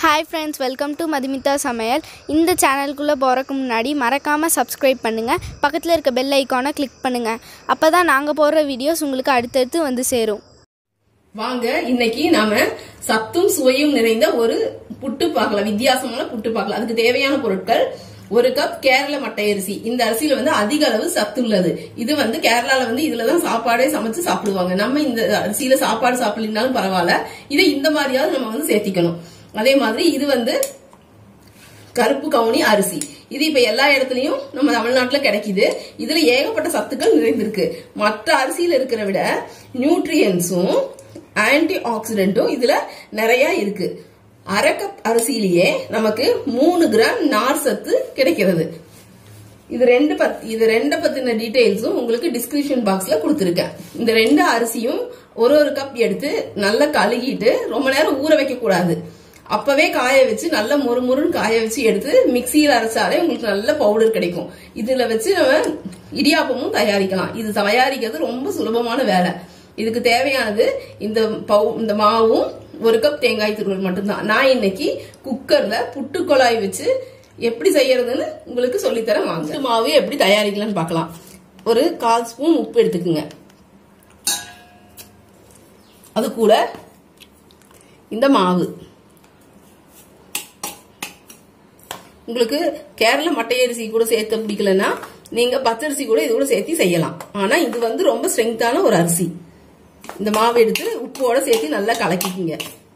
hi friends welcome to Madhumitha சமையல் இந்த சேனலுக்குள்ளே போகிறக்கு முன்னாடி மறக்காமல் சப்ஸ்கிரைப் பண்ணுங்கள் பக்கத்தில் இருக்க பெல் ஐக்கானை கிளிக் பண்ணுங்கள் அப்போ தான் நாங்கள் போடுற வீடியோஸ் உங்களுக்கு அடுத்தடுத்து வந்து சேரும் வாங்க இன்னைக்கு நாம சத்தும் சுவையும் நிறைந்த ஒரு புட்டு பார்க்கலாம் வித்தியாசமான புட்டு பார்க்கலாம் அதுக்கு தேவையான பொருட்கள் ஒரு கப் கேரள மட்டை அரிசி இந்த அரிசியில வந்து அதிக அளவு சத்து உள்ளது இது வந்து கேரளால வந்து இதுலதான் சாப்பாடே சமைச்சு சாப்பிடுவாங்க நம்ம இந்த அரிசியில சாப்பாடு சாப்பிடலினாலும் பரவாயில்ல இதை இந்த மாதிரியாவது நம்ம வந்து சேர்த்திக்கணும் அதே மாதிரி இது வந்து கருப்பு கவுனி அரிசி இது இப்ப எல்லா இடத்துலயும் நம்ம தமிழ்நாட்டுல கிடைக்குது இதுல ஏகப்பட்ட சத்துக்கள் நிறைந்திருக்கு மற்ற அரிசியில இருக்கிற விட நியூட்ரியன்ஸும் ஆன்டி ஆக்சிடென்ட்டும் இதுல நிறைய இருக்கு அரை கப் அரிசியிலேயே நமக்கு மூணு கிராம் நார் சத்து கிடைக்கிறது இது ரெண்டு பத் இது ரெண்டு பத்தின டீடைல்ஸும் உங்களுக்கு டிஸ்கிரிப்ஷன் பாக்ஸ்ல கொடுத்துருக்கேன் இந்த ரெண்டு அரிசியும் ஒரு ஒரு கப் எடுத்து நல்லா கழுகிட்டு ரொம்ப நேரம் ஊற வைக்க கூடாது அப்பவே காய வச்சு நல்ல மொறுமொறுன்னு காய வச்சு எடுத்து மிக்சியில் அரைச்சாலே உங்களுக்கு நல்ல பவுடர் கிடைக்கும் இதுல வச்சு நம்ம இடியாப்பமும் தயாரிக்கலாம் இது தயாரிக்கிறது ரொம்ப சுலபமான வேலை இதுக்கு தேவையானது இந்த பவு இந்த மாவும் ஒரு கப் தேங்காய் துருவல் மட்டும்தான் நான் இன்னைக்கு குக்கர்ல புட்டு குழாய் வச்சு எப்படி செய்யறதுன்னு உங்களுக்கு சொல்லித்தரேன் வாங்க புட்டு மாவு எப்படி தயாரிக்கலாம்னு பார்க்கலாம் ஒரு கால் ஸ்பூன் உப்பு எடுத்துக்குங்க அது கூட இந்த மாவு உங்களுக்கு கேரள மட்டை அரிசி கூட சேர்த்து பிடிக்கலன்னா நீங்க பச்சரிசி கூட இது கூட சேர்த்து செய்யலாம் ஆனா இது வந்து ரொம்ப ஸ்ட்ரெங்தான ஒரு அரிசி இந்த மாவு எடுத்து உப்போட சேர்த்து நல்லா கலக்கிக்கிங்க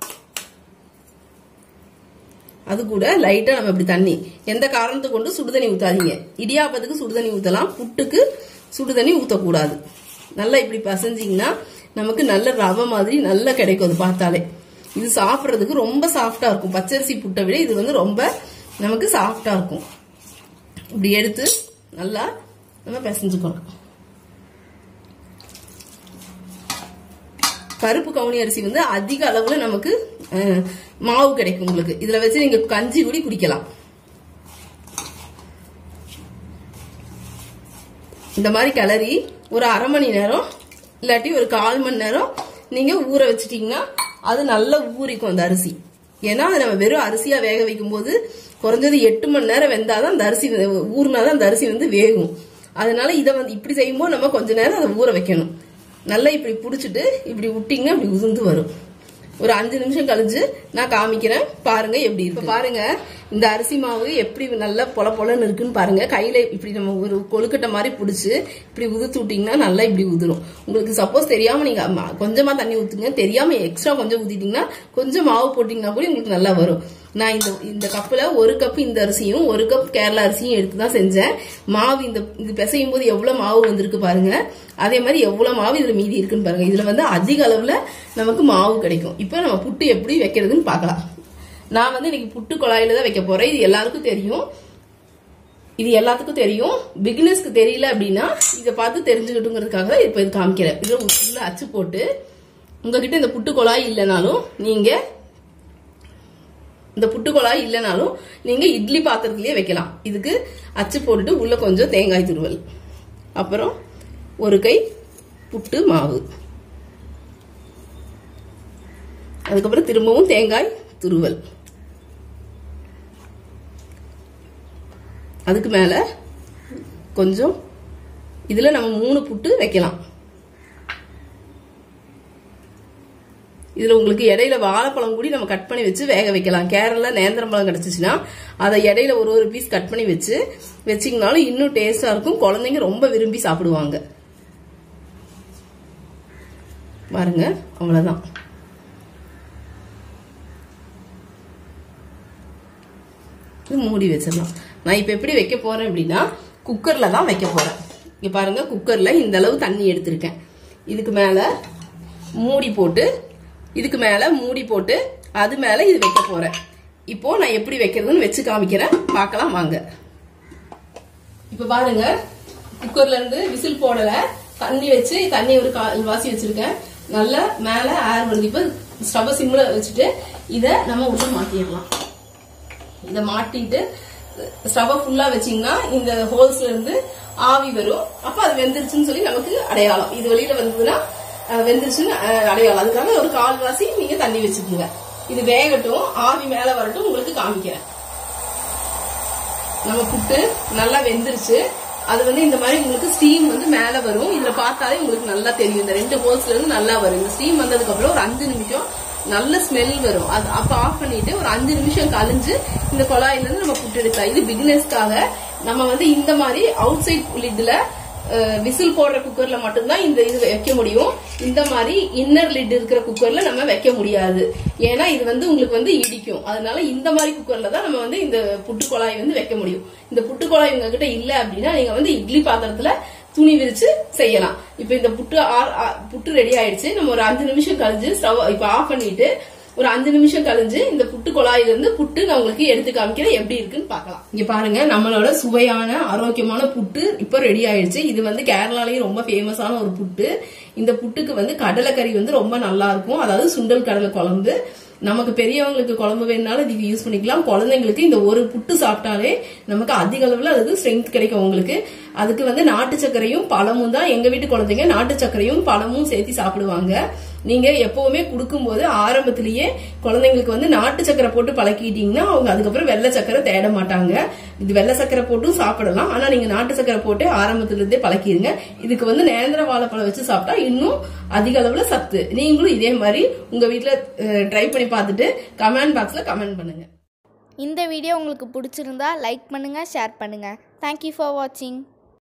அது கூட லைட்டா நம்ம இப்படி தண்ணி எந்த காரணத்தை கொண்டு சுடுதண்ணி ஊத்தாதீங்க இடியாப்பத்துக்கு சுடுதண்ணி ஊத்தலாம் புட்டுக்கு சுடுதண்ணி ஊத்தக்கூடாது நல்லா இப்படி பசஞ்சிங்கன்னா நமக்கு நல்ல ரவை மாதிரி நல்லா கிடைக்கும் அது பார்த்தாலே இது சாப்பிட்றதுக்கு ரொம்ப சாஃப்டா இருக்கும் பச்சரிசி புட்டை விட இது வந்து ரொம்ப நமக்கு சாஃப்டா இருக்கும் இப்படி எடுத்து நல்லா நம்ம பிசைஞ்சுக்கணும் கருப்பு கவுனி அரிசி வந்து அதிக அளவுல நமக்கு அஹ், மாவு கிடைக்கும் உங்களுக்கு இதுல வச்சு நீங்க கஞ்சி கூட குடிக்கலாம் இந்த மாதிரி கிளறி ஒரு அரை மணி நேரம் இல்லாட்டி ஒரு கால் மணி நேரம் நீங்க ஊற வச்சிட்டீங்கன்னா அது நல்லா ஊறிக்கும் அந்த அரிசி ஏன்னா அது நம்ம வெறும் அரிசியா வேக வைக்கும் போது குறைஞ்சது எட்டு மணி நேரம் வெந்தாதான் அந்த அரிசி வந்து- ஊறினாதான் அந்த அரிசி வந்து வேகும் அதனால இதை வந்து இப்படி செய்யும்போது நம்ம கொஞ்ச நேரம் அதை ஊற வைக்கணும் நல்லா இப்படி புடிச்சிட்டு இப்படி விட்டீங்கன்னா இப்படி உதிர்ந்து வரும் ஒரு அஞ்சு நிமிஷம் கழிச்சு நான் காமிக்கிறேன் பாருங்க எப்படி இருக்கு பாருங்க இந்த அரிசி மாவு எப்படி நல்லா பொல பொலன்னு இருக்குன்னு பாருங்க கையில இப்படி நம்ம ஒரு கொழுக்கட்டை மாதிரி பிடிச்சு இப்படி உதுத்து விட்டீங்கன்னா நல்லா இப்படி உதிரும் உங்களுக்கு சப்போஸ் தெரியாம நீங்க ம- கொஞ்சமா தண்ணி ஊத்துங்க தெரியாம எக்ஸ்ட்ரா கொஞ்சம் ஊத்திட்டீங்கன்னா கொஞ்சம் மாவு போட்டீங்கன்னா கூட உங்களுக்கு நல்லா வரும் நான் இந்த இந்த கப்புல ஒரு கப் இந்த அரிசியும் ஒரு கப் கேரளா அரிசியும் எடுத்து தான் செஞ்சேன் மாவு இந்த இது பிசையும் போது எவ்வளவு மாவு வந்திருக்கு பாருங்க அதே மாதிரி எவ்வளவு மாவு இதுல மீதி இருக்குன்னு பாருங்க இதுல வந்து அதிக அளவுல நமக்கு மாவு கிடைக்கும் இப்போ நம்ம புட்டு எப்படி வைக்கிறதுன்னு பார்க்கலாம் நான் வந்து இன்னைக்கு புட்டு குழாயில தான் வைக்க போறேன் இது எல்லாருக்கும் தெரியும் இது எல்லாத்துக்கும் தெரியும் பிகினர்ஸ்க்கு தெரியல அப்படின்னா இதை பார்த்து தெரிஞ்சுக்கிட்டுங்கிறதுக்காக இப்போ இது காமிக்கிறேன் இதில் உள்ள அச்சு போட்டு உங்ககிட்ட இந்த புட்டு குழாய் இல்லைனாலும் நீங்க இந்த புட்டு குழாய் இல்லைனாலும் நீங்க இட்லி பாத்திரத்திலேயே வைக்கலாம் இதுக்கு அச்சு போட்டுட்டு உள்ள கொஞ்சம் தேங்காய் துருவல் அப்புறம் ஒரு கை புட்டு மாவு அதுக்கப்புறம் திரும்பவும் தேங்காய் துருவல் அதுக்கு மேல கொஞ்சம் இதுல நம்ம மூணு புட்டு வைக்கலாம் இதுல உங்களுக்கு இடையில வாழைப்பழம் கூடி நம்ம கட் பண்ணி வச்சு வேக வைக்கலாம் கேரளா நேந்திரம் பழம் கிடைச்சிச்சுன்னா அதை இடையில ஒரு ஒரு பீஸ் கட் பண்ணி வச்சு வச்சிங்கனாலும் இன்னும் டேஸ்டா இருக்கும் குழந்தைங்க ரொம்ப விரும்பி சாப்பிடுவாங்க பாருங்க அவ்வளவுதான் இது மூடி வச்சிடலாம் நான் இப்ப எப்படி வைக்க போறேன் அப்படின்னா குக்கர்ல தான் வைக்க போறேன் இங்க பாருங்க குக்கர்ல இந்த அளவு தண்ணி எடுத்திருக்கேன் இதுக்கு மேல மூடி போட்டு இதுக்கு மேல மூடி போட்டு அது மேல இது வைக்க போறேன் இப்போ நான் எப்படி வைக்கிறதுன்னு வச்சு காமிக்கிறேன் பார்க்கலாம் வாங்க இப்ப பாருங்க குக்கர்ல இருந்து விசில் போடல தண்ணி வச்சு தண்ணி ஒரு கால் வாசி வச்சிருக்கேன் நல்லா மேல ஏர் வருது இப்ப ஸ்டவ் சிம்ல வச்சுட்டு இத நம்ம உள்ள மாத்திடலாம் இத மாட்டிட்டு ஸ்டவ் ஃபுல்லா வச்சீங்கன்னா இந்த ஹோல்ஸ்ல இருந்து ஆவி வரும் அப்ப அது வெந்துருச்சுன்னு சொல்லி நமக்கு அடையாளம் இது வெளியில வந்ததுன்னா அஹ், வெந்துருச்சுன்னு அஹ், அடையாளம் அதுக்காக ஒரு கால்வாசி நீங்க தண்ணி வச்சுக்கோங்க இது வேகட்டும் ஆவி மேல வரட்டும் உங்களுக்கு காமிக்கிறேன் நம்ம புட்டு நல்லா வெந்துருச்சு அது வந்து இந்த மாதிரி உங்களுக்கு ஸ்டீம் வந்து மேல வரும் இதுல பார்த்தாலே உங்களுக்கு நல்லா தெரியும் இந்த ரெண்டு ஹோல்ஸ்ல இருந்து நல்லா வரும் இந்த ஸ்டீம் வந்ததுக்கு அப்புறம் ஒரு அஞ்சு நிமிஷம் நல்ல ஸ்மெல் வரும் அது அப்ப ஆஃப் பண்ணிட்டு ஒரு அஞ்சு நிமிஷம் கழிஞ்சு இந்த குழாயில இருந்து நம்ம புட்டு எடுக்கலாம் இது பிகினர்ஸ்க்காக நம்ம வந்து இந்த மாதிரி அவுட் சைட் லிட்ல விசில் போடுற குக்கர்ல மட்டும்தான் இந்த இது வைக்க முடியும் இந்த மாதிரி இன்னர் லிட் இருக்கிற குக்கர்ல நம்ம வைக்க முடியாது ஏன்னா இது வந்து உங்களுக்கு வந்து இடிக்கும் அதனால இந்த மாதிரி குக்கர்ல தான் நம்ம வந்து இந்த புட்டு குழாய் வந்து வைக்க முடியும் இந்த புட்டு குழாய் உங்ககிட்ட இல்ல அப்படின்னா நீங்க வந்து இட்லி பாத்திரத்துல துணி விரிச்சு செய்யலாம் இப்ப இந்த புட்டு ஆ- ஆ- புட்டு ரெடி ஆயிடுச்சு நம்ம ஒரு அஞ்சு நிமிஷம் கழிஞ்சு ஸ்டவ் இப்ப ஆஃப் பண்ணிட்டு ஒரு அஞ்சு நிமிஷம் கழிஞ்சு இந்த புட்டு குழாயில இருந்து புட்டு நான் உங்களுக்கு எடுத்து காமிக்கிறேன் எப்படி இருக்குன்னு பார்க்கலாம் இங்க பாருங்க நம்மளோட சுவையான ஆரோக்கியமான புட்டு இப்போ ரெடி ஆயிடுச்சு இது வந்து கேரளாலயும் ரொம்ப ஃபேமஸான ஒரு புட்டு இந்த புட்டுக்கு வந்து கடலைக்கறி வந்து ரொம்ப நல்லா இருக்கும் அதாவது சுண்டல் கடலை குழம்பு நமக்கு பெரியவங்களுக்கு குழம்பு வேணுனாலும் இதுக்கு யூஸ் பண்ணிக்கலாம் குழந்தைங்களுக்கு இந்த ஒரு புட்டு சாப்பிட்டாலே நமக்கு அதிக அளவுல அதுக்கு ஸ்ட்ரென்த் கிடைக்கும் உங்களுக்கு அதுக்கு வந்து நாட்டு சர்க்கரையும் பழமும் தான் எங்க வீட்டு குழந்தைங்க நாட்டு சர்க்கரையும் பழமும் சேர்த்து சாப்பிடுவாங்க நீங்க எப்பவுமே கொடுக்கும்போது ஆரம்பத்திலேயே குழந்தைங்களுக்கு வந்து நாட்டு சக்கரை போட்டு பழக்கிட்டீங்கன்னா அவங்க அதுக்கப்புறம் வெள்ளை சக்கரை தேட மாட்டாங்க இது வெள்ளை சக்கரை போட்டும் சாப்பிடலாம் ஆனா நீங்க நாட்டு சக்கரை போட்டு ஆரம்பத்துல இருந்தே பழக்கிடுங்க இதுக்கு வந்து நேந்திர வாழைப்பழம் வச்சு சாப்பிட்டா இன்னும் அதிக அளவுல சத்து நீங்களும் இதே மாதிரி உங்க வீட்ல ட்ரை பண்ணி பார்த்துட்டு கமெண்ட் பாக்ஸ்ல கமெண்ட் பண்ணுங்க இந்த வீடியோ உங்களுக்கு பிடிச்சிருந்தா லைக் பண்ணுங்கள் ஷேர் பண்ணுங்கள் தேங்க்யூ ஃபார் வாட்சிங்